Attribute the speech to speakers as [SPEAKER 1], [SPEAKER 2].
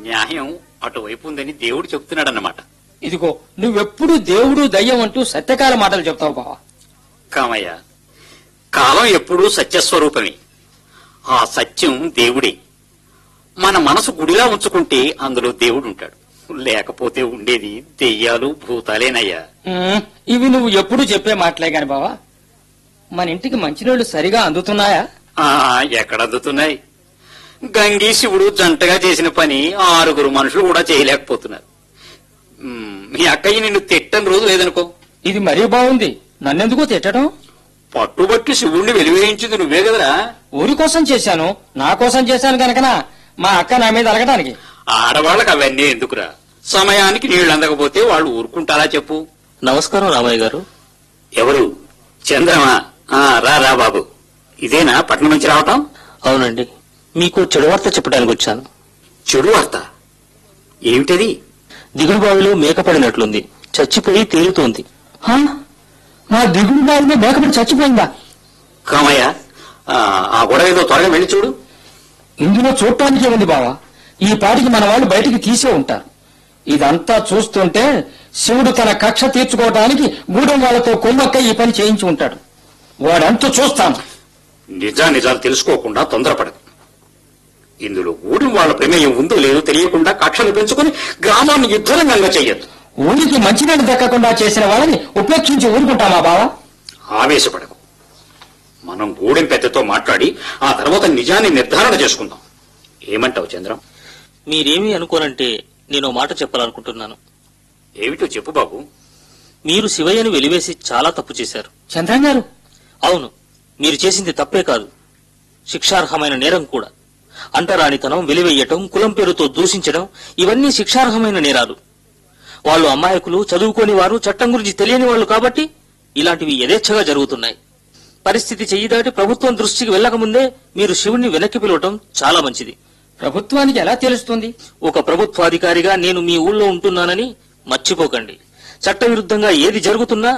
[SPEAKER 1] న్యాయం అటువైపు ఉందని దేవుడు చెప్తున్నాడన్నమాట
[SPEAKER 2] ఇదిగో నువ్వెప్పుడు దేవుడు దయ్యం అంటూ సత్యకాల మాటలు చెప్తావు బావా
[SPEAKER 1] కామయ్య కాలం ఎప్పుడూ సత్యస్వరూపమే ఆ సత్యం దేవుడే మన మనసు గుడిలా ఉంచుకుంటే అందులో దేవుడు ఉంటాడు లేకపోతే ఉండేది దెయ్యాలు భూతాలేనయ్యా
[SPEAKER 2] ఉమ్, ఇవి నువ్వు ఎప్పుడు చెప్పే మాటలే గాని బావా మన ఇంటికి మంచినీళ్లు సరిగా అందుతున్నాయా
[SPEAKER 1] ఆ ఎక్కడ అందుతున్నాయి గంగి శివుడు జంటగా చేసిన పని ఆరుగురు మనుషులు కూడా చేయలేకపోతున్నారు ఉమ్, మీ అక్కయ్య నిన్ను తిట్టని రోజు లేదనుకో
[SPEAKER 2] ఇది మరీ బాగుంది నన్నెందుకో తిట్టడం
[SPEAKER 1] పట్టుబట్టి శివుణ్ణి వెలివేయించింది నువ్వే కదరా
[SPEAKER 2] ఊరి కోసం చేశాను నా కోసం చేశాను గనకనా మా అక్క నా మీద అలగటానికి
[SPEAKER 1] ఆడవాళ్ళకి అవన్నీ ఎందుకురా సమయానికి నీళ్లు అందకపోతే వాళ్ళు ఊరుకుంటారా చెప్పు
[SPEAKER 3] నమస్కారం రామయ్య గారు
[SPEAKER 1] ఎవరు చంద్రమా ఆ, రా రా బాబు ఇదేనా పట్నం నుంచి రావటం
[SPEAKER 3] అవునండి మీకు చెడు వార్త చెప్పడానికి వచ్చాను
[SPEAKER 1] చెడు వార్త ఏమిటది
[SPEAKER 3] దిగుడు బావిలో మేక పడినట్లుంది చచ్చిపోయి తేలుతోంది
[SPEAKER 2] హా? నా దిగుడు బావిలో మేకపడి చచ్చిపోయిందా
[SPEAKER 1] కామయ్య ఆ, ఆ గొడవ ఏదో త్వరగా వెళ్ళి చూడు
[SPEAKER 2] ఇందులో చూడటానికే ఉంది బావా ఈ పాటికి మన వాళ్ళు బయటికి తీసే ఉంటారు ఇదంతా చూస్తుంటే శివుడు తన కక్ష తీర్చుకోవటానికి గూడెం వాళ్ళతో కొమ్మక్క ఈ పని చేయించి ఉంటాడు వాడంతా చూస్తాను
[SPEAKER 1] నిజా నిజాలు తెలుసుకోకుండా తొందరపడదు ఇందులో ఊడి వాళ్ళ ప్రమేయం ఉందో లేదో తెలియకుండా కక్షలు పెంచుకొని గ్రామాన్ని యుద్ధరంగంగా చెయ్యొద్దు
[SPEAKER 2] ఊరికి మంచినీళ్ళు దక్కకుండా చేసిన వాళ్ళని ఉపేక్షించి ఊరుకుంటామా బావా
[SPEAKER 1] ఆవేశపడకు మనం గూడెం పెద్దతో మాట్లాడి ఆ తర్వాత నిజాన్ని నిర్ధారణ చేసుకుందాం ఏమంటావు చంద్రం
[SPEAKER 3] మీరేమీ అనుకోనంటే నేను ఓ మాట చెప్పాలనుకుంటున్నాను
[SPEAKER 1] ఏమిటో చెప్పు బాబు
[SPEAKER 3] మీరు శివయ్యను వెలివేసి చాలా తప్పు చేశారు
[SPEAKER 2] చంద్రం గారు
[SPEAKER 3] అవును మీరు చేసింది తప్పే కాదు శిక్షార్హమైన నేరం కూడా అంటరానితనం వెలివేయటం కులం పేరుతో దూషించడం ఇవన్నీ శిక్షార్హమైన నేరాలు వాళ్ళు అమాయకులు చదువుకోని వారు చట్టం గురించి తెలియని వాళ్ళు కాబట్టి ఇలాంటివి యథేచ్ఛగా జరుగుతున్నాయి పరిస్థితి చెయ్యి దాటి ప్రభుత్వం దృష్టికి వెళ్లకముందే మీరు శివుణ్ణి వెనక్కి పిలవటం చాలా మంచిది
[SPEAKER 2] ప్రభుత్వానికి ఎలా తెలుస్తుంది
[SPEAKER 3] ఒక ప్రభుత్వాధికారిగా నేను మీ ఊళ్ళో ఉంటున్నానని మర్చిపోకండి చట్టవిరుద్ధంగా ఏది జరుగుతున్నా